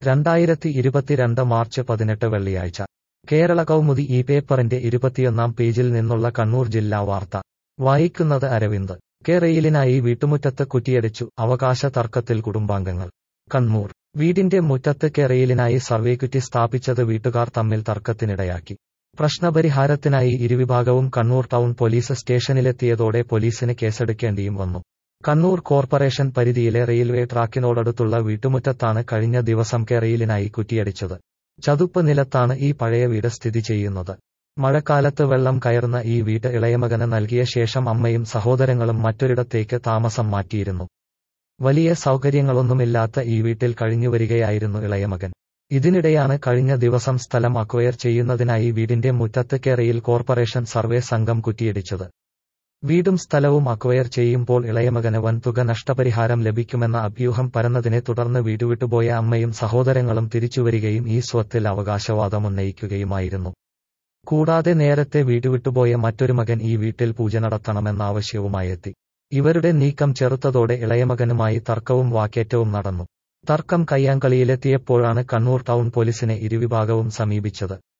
രണ്ടായിരത്തി ഇരുപത്തിരണ്ട് മാർച്ച് പതിനെട്ട് വെള്ളിയാഴ്ച കേരള കൗമുദി ഈ പേപ്പറിന്റെ ഇരുപത്തിയൊന്നാം പേജിൽ നിന്നുള്ള കണ്ണൂർ ജില്ലാ വാർത്ത വായിക്കുന്നത് അരവിന്ദ് കെ റെയിലിനായി വീട്ടുമുറ്റത്ത് കുറ്റിയടിച്ചു അവകാശ തർക്കത്തിൽ കുടുംബാംഗങ്ങൾ കണ്ണൂർ വീടിന്റെ മുറ്റത്ത് കെ റെയിലിനായി സർവേക്കുറ്റി സ്ഥാപിച്ചത് വീട്ടുകാർ തമ്മിൽ തർക്കത്തിനിടയാക്കി പ്രശ്നപരിഹാരത്തിനായി ഇരുവിഭാഗവും കണ്ണൂർ ടൗൺ പോലീസ് സ്റ്റേഷനിലെത്തിയതോടെ പോലീസിന് കേസെടുക്കേണ്ടിയും വന്നു കണ്ണൂർ കോർപ്പറേഷൻ പരിധിയിലെ റെയിൽവേ ട്രാക്കിനോടടുത്തുള്ള വീട്ടുമുറ്റത്താണ് കഴിഞ്ഞ ദിവസം കെ റെയിലിനായി കുറ്റിയടിച്ചത് ചതുപ്പ് നിലത്താണ് ഈ പഴയ വീട് സ്ഥിതി ചെയ്യുന്നത് മഴക്കാലത്ത് വെള്ളം കയറുന്ന ഈ വീട് ഇളയമകന് നൽകിയ ശേഷം അമ്മയും സഹോദരങ്ങളും മറ്റൊരിടത്തേക്ക് താമസം മാറ്റിയിരുന്നു വലിയ സൗകര്യങ്ങളൊന്നുമില്ലാത്ത ഈ വീട്ടിൽ കഴിഞ്ഞുവരികയായിരുന്നു ഇളയമകൻ ഇതിനിടെയാണ് കഴിഞ്ഞ ദിവസം സ്ഥലം അക്വയർ ചെയ്യുന്നതിനായി വീടിന്റെ മുറ്റത്ത് കേരയിൽ കോർപ്പറേഷൻ സർവേ സംഘം കുറ്റിയടിച്ചത് വീടും സ്ഥലവും അക്വയർ ചെയ്യുമ്പോൾ ഇളയമകന് വൻതുക നഷ്ടപരിഹാരം ലഭിക്കുമെന്ന അഭ്യൂഹം പരന്നതിനെ തുടർന്ന് വീടുവിട്ടുപോയ അമ്മയും സഹോദരങ്ങളും തിരിച്ചുവരികയും ഈ സ്വത്തിൽ അവകാശവാദമുന്നയിക്കുകയുമായിരുന്നു കൂടാതെ നേരത്തെ വീടുവിട്ടുപോയ മറ്റൊരു മകൻ ഈ വീട്ടിൽ പൂജ നടത്തണമെന്ന ആവശ്യവുമായെത്തി ഇവരുടെ നീക്കം ചെറുത്തതോടെ ഇളയമകനുമായി തർക്കവും വാക്കേറ്റവും നടന്നു തർക്കം കയ്യാങ്കളിയിലെത്തിയപ്പോഴാണ് കണ്ണൂർ ടൗൺ പോലീസിനെ ഇരുവിഭാഗവും സമീപിച്ചത്